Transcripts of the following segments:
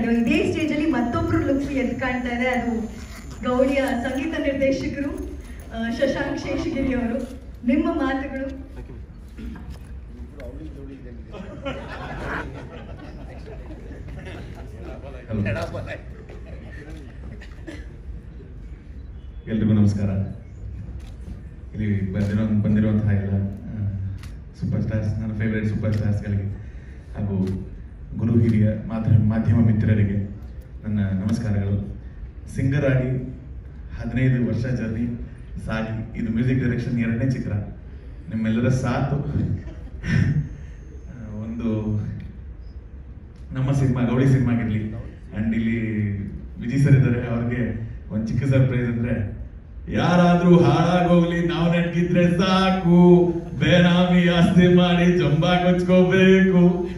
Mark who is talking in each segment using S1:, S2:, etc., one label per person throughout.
S1: ಇದ್ರು ಇದೇ ಸ್ಟೇಜ್ ಅಲ್ಲಿ ಮತ್ತೊಬ್ರು ಲುಕ್ಸ್ ಎದ್ದು ಕಾಣ್ತಾ ಇದೆ ಅದು ಗೌಡಿಯ ಸಂಗೀತ ನಿರ್ದೇಶಕರು ಆ, ಶಶಾಂಕ್ ಶೇಷಗಿರಿ ಅವರು ನಿಮ್ಮ ಮಾತುಗಳು
S2: ಎಲ್ರಿಗೂ ನಮಸ್ಕಾರ ಇಲ್ಲಿ ಬಂದಿರೋ ಬಂದಿರುವಂತಹ ಎಲ್ಲ ಸೂಪರ್ ಸ್ಟಾರ್ಸ್ ನನ್ನ ಫೇವ್ರೆಟ್ ಸೂಪರ್ ಸ್ಟಾರ್ಸ್ಗಳಿಗೆ ಹಾಗೂ ಗುರು ಹಿರಿಯ ಮಾಧ್ಯಮ ಮಾಧ್ಯಮ ಮಿತ್ರರಿಗೆ ನನ್ನ ನಮಸ್ಕಾರಗಳು ಸಿಂಗರ್ ಆಗಿ ಹದಿನೈದು ವರ್ಷ ಜರ್ನಿ ಸಾಗಿ ಇದು ಮ್ಯೂಸಿಕ್ ಡೈರೆಕ್ಷನ್ ಎರಡನೇ ಚಿತ್ರ ನಿಮ್ಮೆಲ್ಲರ ಸಾಥು ಆ, ಒಂದು ನಮ್ಮ ಸಿನಿಮಾ ಗೌಡಿ ಸಿನಿಮಾಗಿರ್ಲಿ ಅಂಡ್ ಇಲ್ಲಿ ವಿಜಯ್ ಸರ್ ಇದ್ದಾರೆ ಅವ್ರಿಗೆ ಒಂದ್ ಚಿಕ್ಕ ಸರ್ಪ್ರೈಸ್ ಅಂದ್ರೆ ಯಾರಾದ್ರೂ ಹಾಳಾಗೋಗ್ಲಿ ನಾವು ನೆಟ್ಗಿದ್ರೆ ಸಾಕು ಬೇನಾಮಿ ಆಸ್ತಿ ಮಾಡಿ ಜಂಬಾ ಕೊಚ್ಕೋಬೇಕು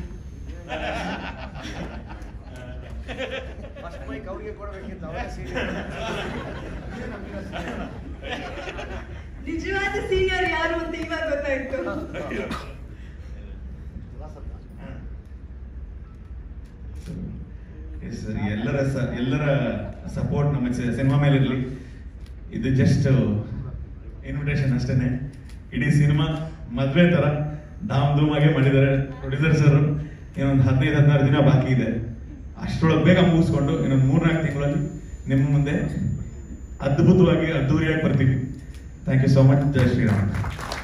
S3: ಫಸ್ಟ್ ಮೈಕ್ ಅವ್ರಿಗೆ ಕೊಡ್ಬೇಕಿತ್ತು ಅವರೇ
S1: ನಿಜವಾದ ಸೀನಿಯರ್ ಯಾರು ಅಂತ ಇವಾಗ ಗೊತ್ತಾಯ್ತು
S2: ಎಸ್ ಸರ್ ಎಲ್ಲರ ಸ- ಎಲ್ಲರ ಸಪೋರ್ಟ್ ನಮ್ಮ ಸಿ- ಸಿನಿಮಾ ಮೇಲೆ ಇರಲಿ ಇದು ಜಸ್ಟ್ ಇನ್ವಿಟೇಷನ್ ಅಷ್ಟೇನೆ ಇಡೀ ಸಿನಿಮಾ ಮದ್ವೆ ತರ ಧಾಮ್ ಧೂಮ್ ಆಗಿ ಮಾಡಿದ್ದಾರೆ ಪ್ರೊಡ್ಯೂಸರ್ ಸರ್ ಇನ್ನೊಂದು ಹದಿನೈದು ಹದಿನಾರು ದಿನ ಬಾಕಿ ಇದೆ ಅಷ್ಟರೊಳಗೆ ಬೇಗ ಮುಗಿಸ್ಕೊಂಡು ಇನ್ನೊಂದು ಮೂರ್ನಾಲ್ಕು ತಿಂಗಳಲ್ಲಿ ನಿಮ್ಮ ಮುಂದೆ ಅದ್ಭುತವಾಗಿ ಅದ್ದೂರಿಯಾಗಿ ಬರ್ತೀವಿ ಥ್ಯಾಂಕ್ ಯು ಸೋ ಮಚ್ ಜೈ ಶ್ರೀರಾಮ್